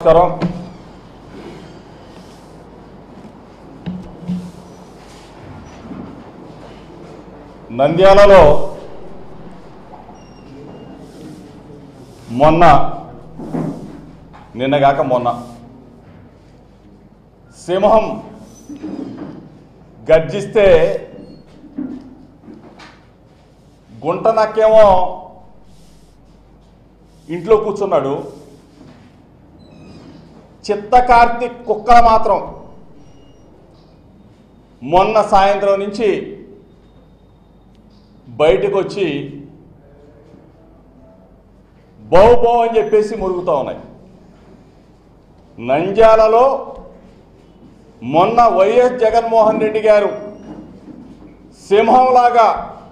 నమస్కారం నంద్యాలలో మొన్న నిన్నగాక మొన్న సింహం గర్జిస్తే గుంట నక్కేమో ఇంట్లో కూర్చున్నాడు చిత్త కార్తీక్ కుక్కలు మాత్రం మొన్న సాయంత్రం నుంచి బయటకు వచ్చి బౌ బౌ అని చెప్పేసి మురుగుతూ ఉన్నాయి నంద్యాలలో మొన్న వైఎస్ జగన్మోహన్ రెడ్డి గారు సింహంలాగా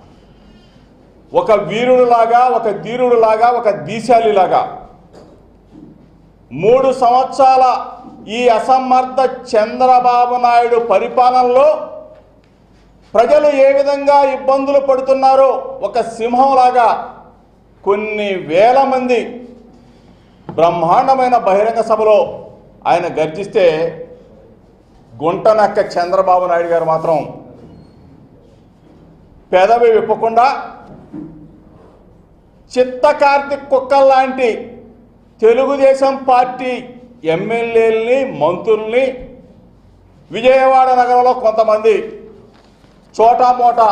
ఒక వీరుడులాగా ఒక ధీరుడులాగా ఒక దీశాలిలాగా మూడు సంవత్సరాల ఈ అసమర్థ చంద్రబాబు నాయుడు పరిపాలనలో ప్రజలు ఏ విధంగా ఇబ్బందులు పడుతున్నారో ఒక సింహంలాగా కొన్ని వేల మంది బ్రహ్మాండమైన బహిరంగ సభలో ఆయన గర్జిస్తే గుంటనక్క చంద్రబాబు నాయుడు గారు మాత్రం పెదవి విప్పకుండా చిత్త కార్తిక్ కుక్కల్లాంటి తెలుగుదేశం పార్టీ ఎమ్మెల్యేలని మంత్రుల్ని విజయవాడ నగరంలో కొంతమంది చోటా మోటా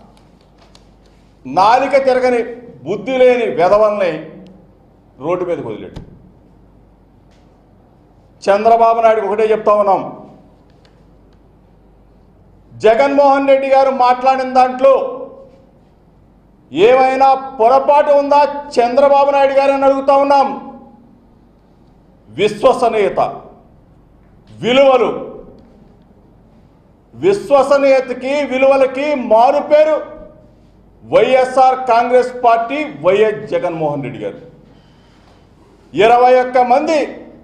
నాలిక తిరగని బుద్ధి లేని వెధవల్ని రోడ్డు మీదకి వదిలేడు చంద్రబాబు నాయుడు ఒకటే చెప్తా ఉన్నాం జగన్మోహన్ రెడ్డి గారు మాట్లాడిన దాంట్లో ఏమైనా పొరపాటు ఉందా చంద్రబాబు నాయుడు గారని అడుగుతా ఉన్నాం విశ్వసనీయత విలువలు విశ్వసనీయతకి విలువలకి మారు పేరు YSR Congress party YS Jaganmohan Reddy garu ఇరవై ఒక్క మంది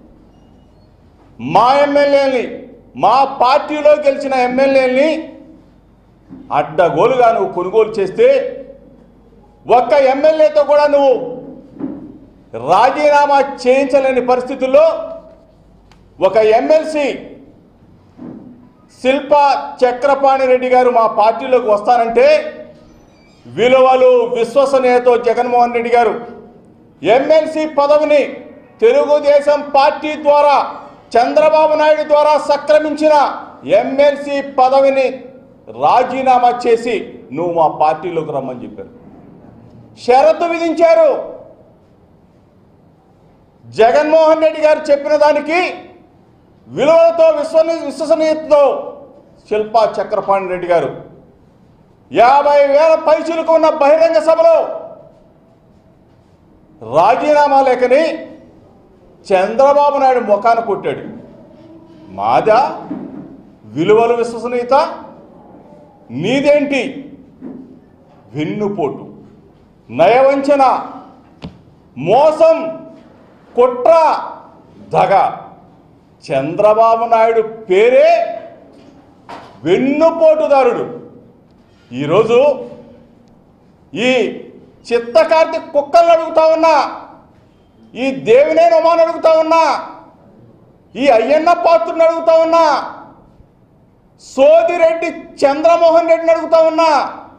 మా ఎమ్మెల్యేని మా పార్టీలో గెలిచిన ఎమ్మెల్యేని అడ్డగోలుగా నువ్వు కొనుగోలు చేస్తే ఒక్క ఎమ్మెల్యేతో కూడా నువ్వు రాజీనామా చేయించలేని పరిస్థితుల్లో ఒక ఎమ్మెల్సీ శిల్ప చక్రపాణి రెడ్డి గారు మా పార్టీలోకి వస్తానంటే విలువలు విశ్వసనీయతో జగన్మోహన్ రెడ్డి గారు ఎమ్మెల్సీ పదవిని తెలుగుదేశం పార్టీ ద్వారా చంద్రబాబు నాయుడు ద్వారా సక్రమించిన ఎమ్మెల్సీ పదవిని రాజీనామా చేసి నువ్వు మా పార్టీలోకి రమ్మని చెప్పారు షరతు విధించారు జగన్మోహన్ రెడ్డి గారు చెప్పిన దానికి విలువలతో విశ్వని విశ్వసనీయతతో శిల్పా చక్రపాణి రెడ్డి గారు యాభై వేల పైచులకు ఉన్న బహిరంగ సభలో రాజీనామా లేఖని చంద్రబాబు నాయుడు ముఖాన కొట్టాడు మాదా విలువలు విశ్వసనీయత నీదేంటి వెన్నుపోటు నయవంచన మోసం కుట్ర దగ చంద్రబాబు నాయుడు పేరే వెన్నుపోటుదారుడు ఈరోజు ఈ చిత్తకార్తి కుక్కలను అడుగుతా ఉన్నా ఈ దేవినే నొమాని అడుగుతా ఉన్నా ఈ అయ్యన్న పాత్రుని అడుగుతా ఉన్నా సోదిరెడ్డి చంద్రమోహన్ రెడ్డిని అడుగుతా ఉన్నా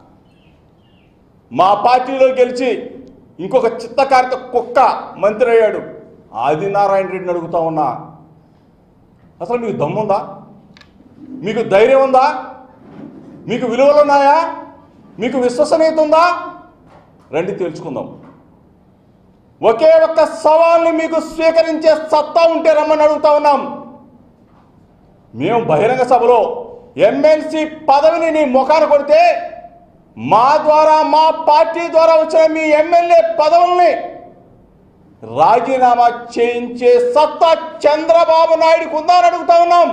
మా పార్టీలో గెలిచి ఇంకొక చిత్తకారిత కుక్క మంత్రి అయ్యాడు ఆదినారాయణ రెడ్డిని అడుగుతా ఉన్నా అసలు మీకు దమ్ముందా మీకు ధైర్యం ఉందా మీకు విలువలు ఉన్నాయా మీకు విశ్వసనీయత ఉందా రండి తెలుసుకుందాం ఒకే ఒక్క సవాల్ని మీకు స్వీకరించే సత్తా ఉంటే రమ్మని అడుగుతా ఉన్నాం మేము బహిరంగ సభలో ఎమ్మెల్సీ పదవిని నీ ముఖాన కొడితే మా ద్వారా మా పార్టీ ద్వారా వచ్చిన మీ ఎమ్మెల్యే పదవుల్ని రాజీనామా చేయించే సత్తా చంద్రబాబు నాయుడుకు ఉందా అని అడుగుతా ఉన్నాం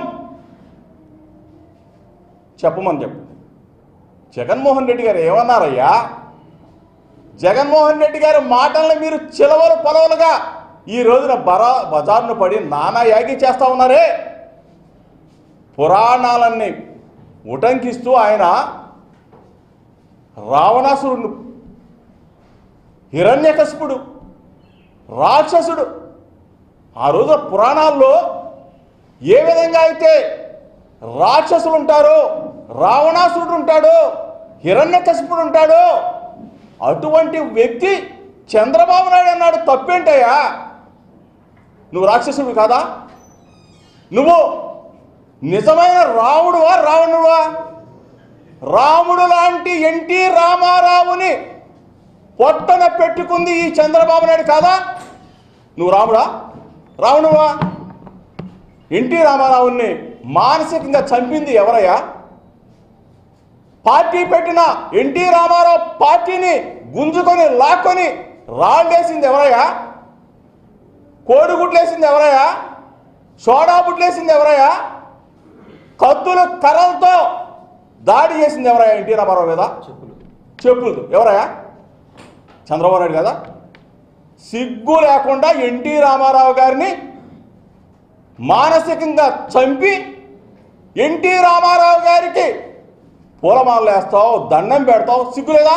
చెప్పమని చెప్పు జగన్మోహన్ రెడ్డి గారు ఏమన్నారయ్యా జగన్మోహన్ రెడ్డి గారి మాటల్ని మీరు చిలవలు పొలవలుగా ఈ రోజున బరా బజార్ను పడి నానా యాగి చేస్తా ఉన్నారే పురాణాలన్నీ ఉటంకిస్తూ ఆయన రావణాసురుడు హిరణ్యకశిపుడు రాక్షసుడు ఆ రోజు పురాణాల్లో ఏ విధంగా అయితే రాక్షసులు ఉంటారో రావణాసురుడు ఉంటాడు హిరణ్యకశిపుడు ఉంటాడు అటువంటి వ్యక్తి చంద్రబాబు నాయుడు అన్నాడు తప్పేంటయ్యా నువ్వు రాక్షసుడు కాదా నువ్వు నిజమైన రాముడువా రావణుడువా రాముడు లాంటి ఎన్టీ రామారావుని పొట్టన పెట్టుకుంది ఈ చంద్రబాబు నాయుడు కాదా నువ్వు రాముడా రావణువా ఎన్టీ రామారావుని మానసికంగా చంపింది ఎవరయ్యా పార్టీ పెట్టిన ఎన్టీ రామారావు పార్టీని గుంజుకొని లాక్కొని రాళ్ళేసింది ఎవరయ్యా కోడిగుడ్లేసింది ఎవరయ్యా సోడా బుడ్లేసింది ఎవరయ్యా కత్తులు కర్రలతో దాడి చేసింది ఎవరయ్యా ఎన్టీ రామారావు మీద చెప్పులు చెప్పులు ఎవరయ్యా చంద్రబాబు నాయుడు కదా సిగ్గు లేకుండా ఎన్టీ రామారావు గారిని మానసికంగా చంపి ఎన్టీ రామారావు గారికి పూలమాలలు వేస్తావు దండం పెడతావు సిగ్గు లేదా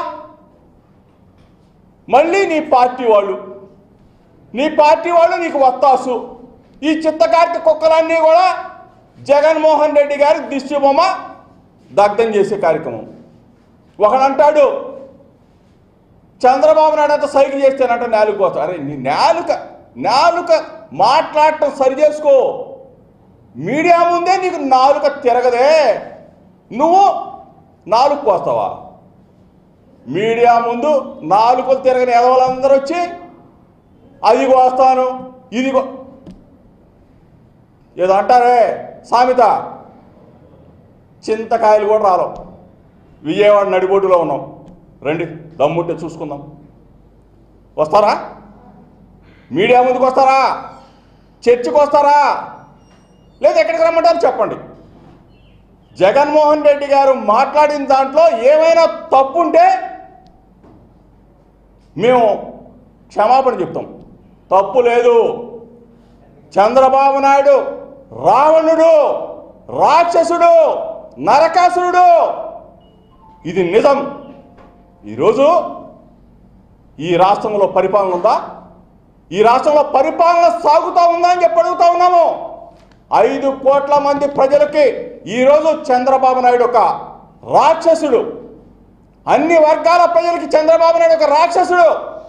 మళ్ళీ నీ పార్టీ వాళ్ళు నీ పార్టీ వాళ్ళు నీకు వత్తాసు ఈ చిత్తకార్తి కుక్కలన్నీ కూడా జగన్మోహన్ రెడ్డి గారి దిష్టి బొమ్మ దగ్ధం చేసే కార్యక్రమం ఒకడంటాడు చంద్రబాబు నాయుడు అంతా సైకిల్ చేస్తేనంట నాలుగు పోతా అరే నీ నాలుక నాలుక మాట్లాడటం సరి చేసుకో మీడియా ముందే నీకు నాలుక తిరగదే నువ్వు నాలుగు పోస్తావా మీడియా ముందు నాలుకలు తిరగని ఎదవలందరూ వచ్చి అది కోస్తాను ఇది కో- ఏదో అంటారే సామెత చింతకాయలు కూడా రాలం విజయవాడ నడిబొడ్డులో ఉన్నాం రండి దమ్ముంటే చూసుకుందాం వస్తారా మీడియా ముందుకు వస్తారా చర్చికి వస్తారా లేదా ఎక్కడికి రమ్మంటారు చెప్పండి జగన్మోహన్ రెడ్డి గారు మాట్లాడిన దాంట్లో ఏమైనా తప్పు ఉంటే మేము క్షమాపణ చెప్తాం తప్పు లేదు చంద్రబాబు నాయుడు రావణుడు రాక్షసుడు నరకాసురుడు ఇది నిజం ఈరోజు ఈ రాష్ట్రంలో పరిపాలన ఉందా ఈ రాష్ట్రంలో పరిపాలన సాగుతూ ఉందా అని చెప్పి అడుగుతా ఉన్నాము ఐదు కోట్ల మంది ప్రజలకి ఈరోజు చంద్రబాబు నాయుడు ఒక రాక్షసుడు అన్ని వర్గాల ప్రజలకి చంద్రబాబు నాయుడు ఒక రాక్షసుడు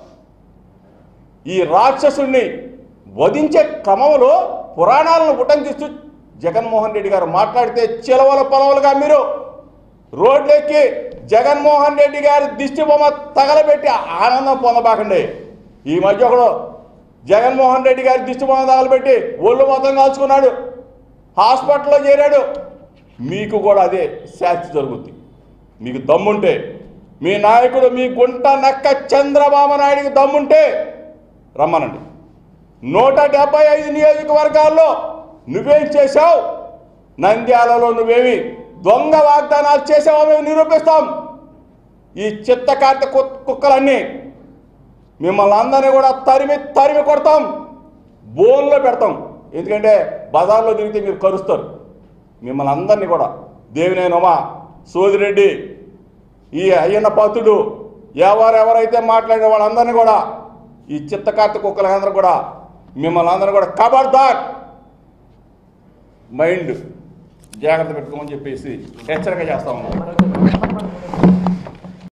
ఈ రాక్షసుడిని వధించే క్రమంలో పురాణాలను ఉటంకిస్తూ జగన్మోహన్ రెడ్డి గారు మాట్లాడితే చిలవల పొలవలుగా మీరు రోడ్లెక్కి జగన్మోహన్ రెడ్డి గారి దిష్టి బొమ్మ తగలబెట్టి ఆనందం పొందబాకండి ఈ మధ్య ఒకడు జగన్మోహన్ రెడ్డి గారి దిష్టి బొమ్మ తగలబెట్టి ఒళ్ళు మొత్తం కాల్చుకున్నాడు హాస్పిటల్లో చేరాడు మీకు కూడా అదే శాస్తి జరుగుద్ది మీకు దమ్ముంటే మీ నాయకుడు మీ గుంట నక్క చంద్రబాబు నాయుడికి దమ్ముంటే రమ్మనండి నూట డెబ్బై ఐదు నియోజకవర్గాల్లో నువ్వేం చేశావు నంద్యాలలో నువ్వేమి దొంగ వాగ్దానాలు చేసావో మేము నిరూపిస్తాం ఈ చిత్తకార్త కు- కుక్కలన్నీ మిమ్మల్ని అందరినీ కూడా తరిమి తరిమి కొడతాం బోన్లో పెడతాం ఎందుకంటే బజార్లో తిరిగితే మీరు కరుస్తారు మిమ్మల్ని అందరినీ కూడా దేవినేనమా సోదిరెడ్డి ఈ అయ్యన్న పాత్రుడు ఎవరెవరైతే మాట్లాడిన వాళ్ళందరినీ కూడా ఈ చిత్తకార్త కుక్కలందరూ కూడా మిమ్మల్ని అందరూ కూడా కబర్దార్ మైండ్ జాగ్రత్త పెట్టుకోమని చెప్పేసి హెచ్చరిక చేస్తా ఉన్నాం